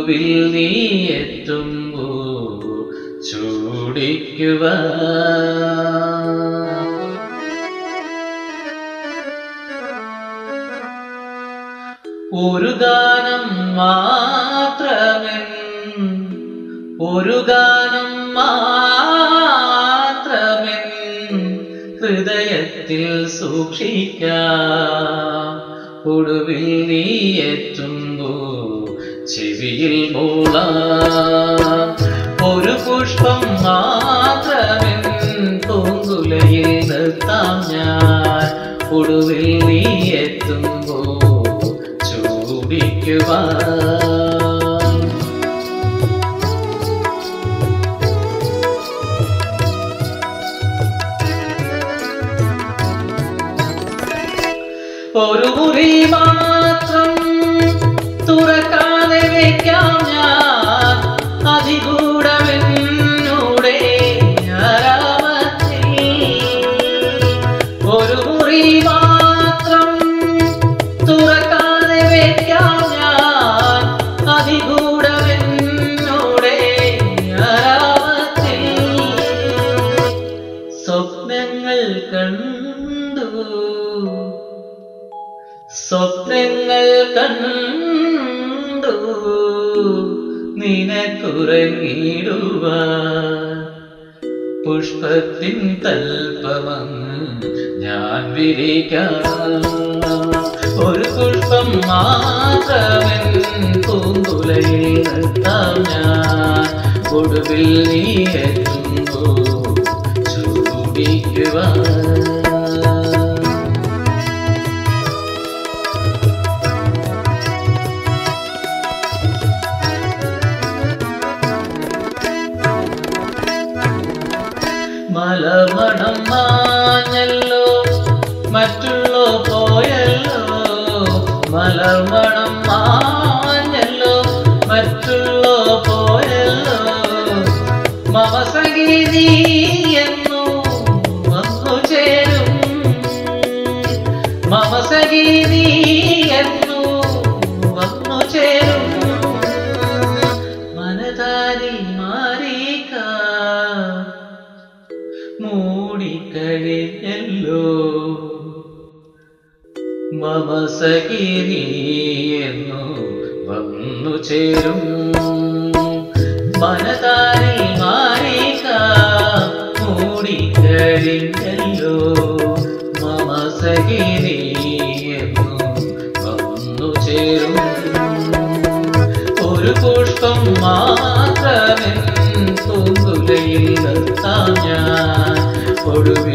ഒടുവിൽ നീ എത്തുമ്പോ ചൂടിക്കുക ഒരു ഗാനം മാത്രമേ ഒരു ഗാനം മാത്രമേ ഹൃദയത്തിൽ സൂക്ഷിക്കാം ഒടുവിൽ നീ എത്തുമ്പോ ചെവിയിൽ മൂളാം ഒരു പുഷ്പം മാത്രമേ പൂങ്കുലയിൽ നിർത്താം ഞാൻ ഒടുവിൽ നീ എത്തുമ്പോ ചൂടിക്കുവാൻ ഒരു മുറി മാത്രം തുറക്കാതെ വെക്കാം ഞാൻ അതികൂടമെന്നൂടെ ആരാമത്തിൽ ഒരു മുറി മാത്രം തുറക്കാതെ വെക്കാം ഞാൻ അതികൂടമെന്നൂടെ ആരാമത്തിൽ സ്വപ്നങ്ങൾ കണ്ടു സ്വപ്നങ്ങൾ കണ്ടു നിനക്കുറങ്ങിടുവാൻ പുഷ്പത്തിൻ തൽപ്പമങ്ങ് ഞാൻ വിരിക്കാം ഒരു പുഷ്പം മാത്രമൻ പൂങ്കുലയിൽ നിർത്താം ഞാൻ ഒടുവിൽ നീ എത്തുമ്പോ ചൂടിക്കുവാൻ മലമണം മാഞ്ഞല്ലോ മറ്റുള്ളോ പോയല്ലോ മലമണം മാഞ്ഞല്ലോ മറ്റുള്ളോ പോയല്ലോ മമസഗീതി എന്നു വന്നു ചേരും മമസഗീതി എന്നു വന്നു ചേരും മനതാരി മാറിക്ക മൂടിക്കഴിഞ്ഞല്ലോ മമസകിരിയെന്നു വന്നു ചേരും മനതാരിൽ മാറിക മൂടിക്കഴിഞ്ഞല്ലോ മമസകിരിയെന്നു വന്നു ചേരും ഒരു പുഷ്പം മാത്രമേ പൂങ്കുലയിൽ നിർത്താം ഞാൻ ഒടുവിൽ